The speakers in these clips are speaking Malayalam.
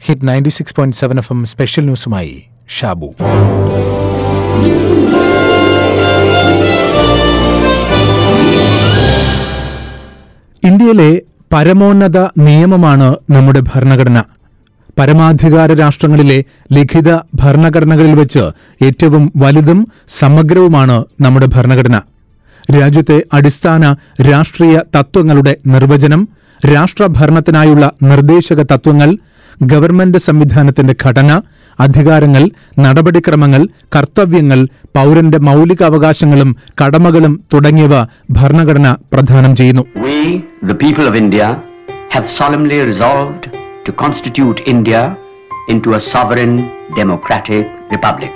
Hit ninety six point seven F M special ന്യൂസുമായി ഷാബു ഇന്ത്യയിലെ പരമോന്നത നിയമമാണ് നമ്മുടെ ഭരണഘടന പരമാധികാര രാഷ്ട്രങ്ങളിലെ ലിഖിത ഭരണഘടനകളിൽ വെച്ച് ഏറ്റവും വലുതും സമഗ്രവുമാണ് നമ്മുടെ ഭരണഘടന രാജ്യത്തെ അടിസ്ഥാന രാഷ്ട്രീയ തത്വങ്ങളുടെ നിർവചനം രാഷ്ട്രഭരണത്തിനായുള്ള നിർദ്ദേശക തത്വങ്ങൾ ഗവൺമെന്റ് സംവിധാനത്തിന്റെ ഘടന അധികാരങ്ങൾ നടപടിക്രമങ്ങൾ കർത്തവ്യങ്ങൾ പൌരന്റെ മൌലിക അവകാശങ്ങളും കടമകളും തുടങ്ങിയവ ഭരണഘടന പ്രദാനം ചെയ്യുന്നു We, the people of India, have solemnly resolved to constitute India into a sovereign democratic republic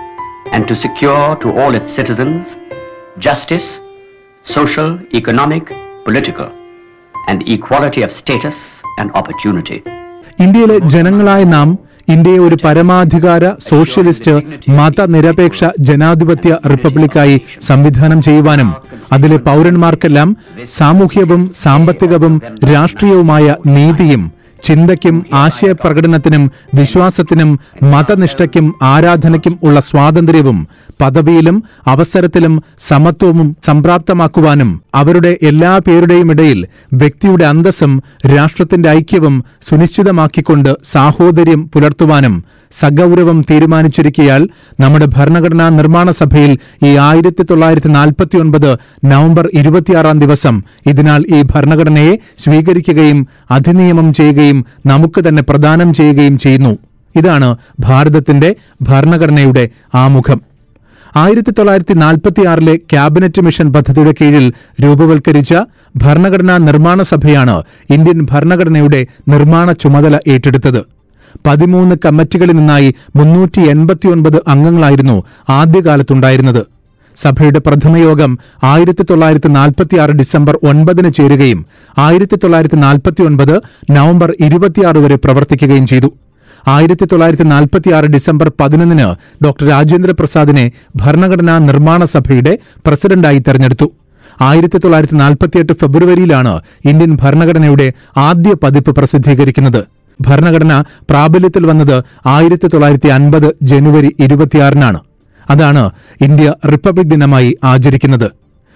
and to secure to all its citizens justice, social, economic, political, and equality of status and opportunity. ഇന്ത്യയിലെ ജനങ്ങളായ നാം ഇന്ത്യയെ ഒരു പരമാധികാര സോഷ്യലിസ്റ്റ് മതനിരപേക്ഷ ജനാധിപത്യ റിപ്പബ്ലിക്കായി സംവിധാനം ചെയ്യുവാനും അതിലെ പൌരന്മാർക്കെല്ലാം സാമൂഹ്യവും സാമ്പത്തികവും രാഷ്ട്രീയവുമായ നീതിയും ചിന്തയ്ക്കും ആശയപ്രകടനത്തിനും വിശ്വാസത്തിനും മതനിഷ്ഠയ്ക്കും ആരാധനയ്ക്കും ഉള്ള സ്വാതന്ത്ര്യവും പദവിയിലും അവസരത്തിലും സമത്വവും സംപ്രാപ്തമാക്കുവാനും അവരുടെ എല്ലാ പേരുടെയും ഇടയിൽ വ്യക്തിയുടെ അന്തസ്സും രാഷ്ട്രത്തിന്റെ ഐക്യവും സുനിശ്ചിതമാക്കിക്കൊണ്ട് സാഹോദര്യം പുലർത്തുവാനും സഗൗരവം തീരുമാനിച്ചിരിക്കയാൽ നമ്മുടെ ഭരണഘടനാ നിർമ്മാണ സഭയിൽ ഈ ആയിരത്തി തൊള്ളായിരത്തി നാൽപ്പത്തിയൊൻപത് നവംബർ ഇരുപത്തിയാറാം ദിവസം ഇതിനാൽ ഈ ഭരണഘടനയെ സ്വീകരിക്കുകയും അധിനിയമം ചെയ്യുകയും നമുക്ക് തന്നെ പ്രദാനം ചെയ്യുകയും ചെയ്യുന്നു ഇതാണ് ഭാരതത്തിന്റെ ഭരണഘടനയുടെ ആമുഖം ആയിരത്തി തൊള്ളായിരത്തി നാൽപ്പത്തിയാറിലെ ക്യാബിനറ്റ് മിഷൻ പദ്ധതിയുടെ കീഴിൽ രൂപവൽക്കരിച്ച ഭരണഘടനാ നിർമ്മാണ സഭയാണ് ഇന്ത്യൻ ഭരണഘടനയുടെ നിർമ്മാണ ചുമതല ഏറ്റെടുത്തത് പതിമൂന്ന് കമ്മിറ്റികളിൽ നിന്നായി മുന്നൂറ്റി എൺപത്തിയൊൻപത് അംഗങ്ങളായിരുന്നു ആദ്യകാലത്തുണ്ടായിരുന്നത് സഭയുടെ പ്രഥമ യോഗം ആയിരത്തി തൊള്ളായിരത്തി നാൽപ്പത്തിയാറ് ഡിസംബർ ഒൻപതിന് ചേരുകയും ആയിരത്തി തൊള്ളായിരത്തി നാൽപ്പത്തിയൊൻപത് നവംബർ ഇരുപത്തിയാറ് വരെ പ്രവർത്തിക്കുകയും ചെയ്തു ആയിരത്തി തൊള്ളായിരത്തി നാൽപ്പത്തിയാറ് ഡിസംബർ പതിനൊന്നിന് ഡോക്ടർ രാജേന്ദ്ര പ്രസാദിനെ ഭരണഘടനാ നിർമ്മാണ സഭയുടെ പ്രസിഡന്റായി തെരഞ്ഞെടുത്തു ആയിരത്തി തൊള്ളായിരത്തി നാൽപ്പത്തിയെട്ട് ഫെബ്രുവരിയിലാണ് ഇന്ത്യൻ ഭരണഘടനയുടെ ആദ്യ പതിപ്പ് പ്രസിദ്ധീകരിക്കുന്നത് ഭരണഘടന പ്രാബല്യത്തിൽ വന്നത് ആയിരത്തി തൊള്ളായിരത്തി അൻപത് ജനുവരി ഇരുപത്തിയാറിനാണ് അതാണ് ഇന്ത്യ റിപ്പബ്ലിക് ദിനമായി ആചരിക്കുന്നത്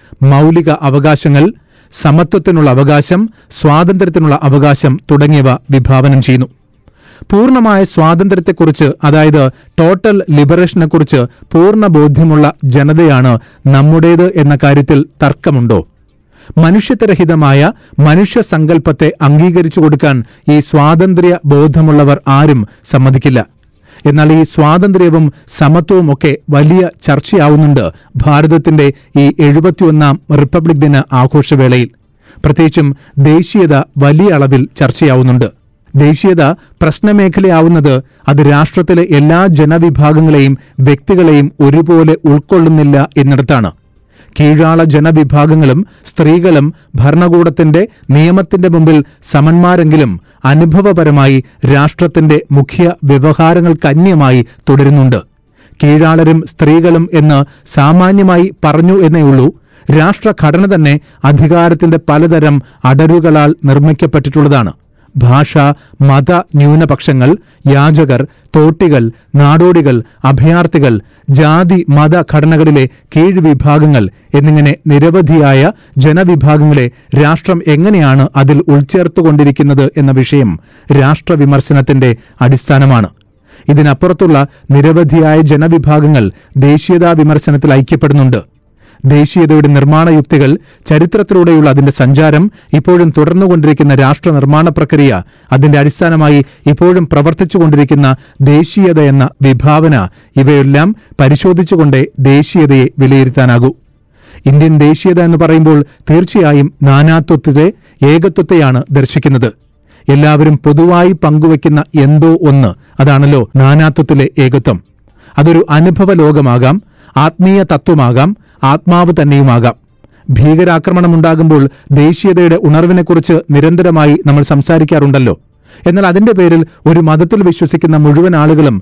മൌലിക അവകാശങ്ങൾ സമത്വത്തിനുള്ള അവകാശം സ്വാതന്ത്ര്യത്തിനുള്ള അവകാശം തുടങ്ങിയവ വിഭാവനം ചെയ്യുന്നു പൂർണ്ണമായ സ്വാതന്ത്ര്യത്തെക്കുറിച്ച് അതായത് ടോട്ടൽ ലിബറേഷനെക്കുറിച്ച് പൂർണ്ണ ബോധ്യമുള്ള ജനതയാണ് നമ്മുടേത് എന്ന കാര്യത്തിൽ തർക്കമുണ്ടോ മനുഷ്യത്വരഹിതമായ മനുഷ്യ സങ്കല്പത്തെ അംഗീകരിച്ചു കൊടുക്കാൻ ഈ സ്വാതന്ത്ര്യ ബോധമുള്ളവർ ആരും സമ്മതിക്കില്ല എന്നാൽ ഈ സ്വാതന്ത്ര്യവും സമത്വവും ഒക്കെ വലിയ ചർച്ചയാവുന്നുണ്ട് ഭാരതത്തിന്റെ ഈ എഴുപത്തിയൊന്നാം റിപ്പബ്ലിക് ദിന ആഘോഷവേളയിൽ പ്രത്യേകിച്ചും ദേശീയത വലിയ അളവിൽ ചർച്ചയാവുന്നുണ്ട് ദേശീയത പ്രശ്നമേഖലയാവുന്നത് അത് രാഷ്ട്രത്തിലെ എല്ലാ ജനവിഭാഗങ്ങളെയും വ്യക്തികളെയും ഒരുപോലെ ഉൾക്കൊള്ളുന്നില്ല എന്നിടത്താണ് കീഴാള ജനവിഭാഗങ്ങളും സ്ത്രീകളും ഭരണകൂടത്തിന്റെ നിയമത്തിന്റെ മുമ്പിൽ സമന്മാരെങ്കിലും അനുഭവപരമായി രാഷ്ട്രത്തിന്റെ മുഖ്യ വ്യവഹാരങ്ങൾക്കന്യമായി തുടരുന്നുണ്ട് കീഴാളരും സ്ത്രീകളും എന്ന് സാമാന്യമായി പറഞ്ഞു എന്നേയുള്ളൂ രാഷ്ട്രഘടന തന്നെ അധികാരത്തിന്റെ പലതരം അടരുകളാൽ നിർമ്മിക്കപ്പെട്ടിട്ടുള്ളതാണ് ഭാഷ മത ന്യൂനപക്ഷങ്ങൾ യാചകർ തോട്ടികൾ നാടോടികൾ അഭയാർത്ഥികൾ ജാതി മത ഘടനകളിലെ കീഴ്വിഭാഗങ്ങൾ എന്നിങ്ങനെ നിരവധിയായ ജനവിഭാഗങ്ങളെ രാഷ്ട്രം എങ്ങനെയാണ് അതിൽ ഉൾച്ചേർത്തുകൊണ്ടിരിക്കുന്നത് എന്ന വിഷയം രാഷ്ട്രവിമർശനത്തിന്റെ അടിസ്ഥാനമാണ് ഇതിനപ്പുറത്തുള്ള നിരവധിയായ ജനവിഭാഗങ്ങൾ ദേശീയതാ വിമർശനത്തിൽ ഐക്യപ്പെടുന്നുണ്ട് ദേശീയതയുടെ നിർമ്മാണ യുക്തികൾ ചരിത്രത്തിലൂടെയുള്ള അതിന്റെ സഞ്ചാരം ഇപ്പോഴും തുടർന്നുകൊണ്ടിരിക്കുന്ന രാഷ്ട്ര നിർമ്മാണ പ്രക്രിയ അതിന്റെ അടിസ്ഥാനമായി ഇപ്പോഴും പ്രവർത്തിച്ചുകൊണ്ടിരിക്കുന്ന ദേശീയത എന്ന വിഭാവന ഇവയെല്ലാം പരിശോധിച്ചുകൊണ്ടേ ദേശീയതയെ വിലയിരുത്താനാകൂ ഇന്ത്യൻ ദേശീയത എന്ന് പറയുമ്പോൾ തീർച്ചയായും നാനാത്വത്തെ ഏകത്വത്തെയാണ് ദർശിക്കുന്നത് എല്ലാവരും പൊതുവായി പങ്കുവയ്ക്കുന്ന എന്തോ ഒന്ന് അതാണല്ലോ നാനാത്വത്തിലെ ഏകത്വം അതൊരു അനുഭവ ലോകമാകാം ആത്മീയ തത്വമാകാം ആത്മാവ് തന്നെയുമാകാം ഭീകരാക്രമണമുണ്ടാകുമ്പോൾ ദേശീയതയുടെ ഉണർവിനെക്കുറിച്ച് നിരന്തരമായി നമ്മൾ സംസാരിക്കാറുണ്ടല്ലോ എന്നാൽ അതിന്റെ പേരിൽ ഒരു മതത്തിൽ വിശ്വസിക്കുന്ന മുഴുവൻ ആളുകളും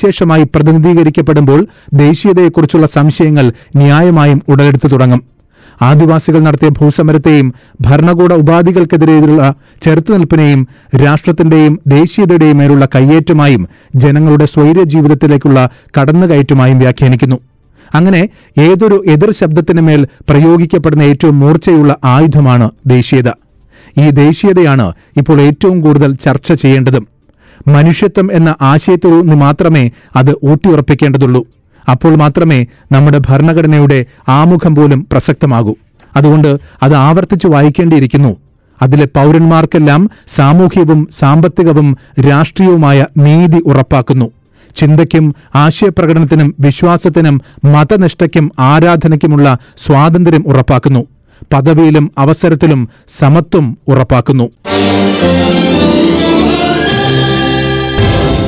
സവിശേഷമായി പ്രതിനിധീകരിക്കപ്പെടുമ്പോൾ ദേശീയതയെക്കുറിച്ചുള്ള സംശയങ്ങൾ ന്യായമായും ഉടലെടുത്തു തുടങ്ങും ആദിവാസികൾ നടത്തിയ ഭൂസമരത്തെയും ഭരണകൂട ഉപാധികൾക്കെതിരെയുള്ള ചെറുത്തുനിൽപ്പിനെയും രാഷ്ട്രത്തിന്റെയും ദേശീയതയുടെയും മേലുള്ള കയ്യേറ്റമായും ജനങ്ങളുടെ സ്വൈര്യ ജീവിതത്തിലേക്കുള്ള കടന്നുകയറ്റമായും വ്യാഖ്യാനിക്കുന്നു അങ്ങനെ ഏതൊരു എതിർ ശബ്ദത്തിന് മേൽ പ്രയോഗിക്കപ്പെടുന്ന ഏറ്റവും മൂർച്ചയുള്ള ആയുധമാണ് ദേശീയത ഈ ദേശീയതയാണ് ഇപ്പോൾ ഏറ്റവും കൂടുതൽ ചർച്ച ചെയ്യേണ്ടതും മനുഷ്യത്വം എന്ന ആശയത്തിൽ മാത്രമേ അത് ഊട്ടിയുറപ്പിക്കേണ്ടതുള്ളൂ അപ്പോൾ മാത്രമേ നമ്മുടെ ഭരണഘടനയുടെ ആമുഖം പോലും പ്രസക്തമാകൂ അതുകൊണ്ട് അത് ആവർത്തിച്ചു വായിക്കേണ്ടിയിരിക്കുന്നു അതിലെ പൗരന്മാർക്കെല്ലാം സാമൂഹ്യവും സാമ്പത്തികവും രാഷ്ട്രീയവുമായ നീതി ഉറപ്പാക്കുന്നു ചിന്തയ്ക്കും ആശയപ്രകടനത്തിനും വിശ്വാസത്തിനും മതനിഷ്ഠയ്ക്കും ആരാധനയ്ക്കുമുള്ള സ്വാതന്ത്ര്യം ഉറപ്പാക്കുന്നു പദവിയിലും അവസരത്തിലും സമത്വം ഉറപ്പാക്കുന്നു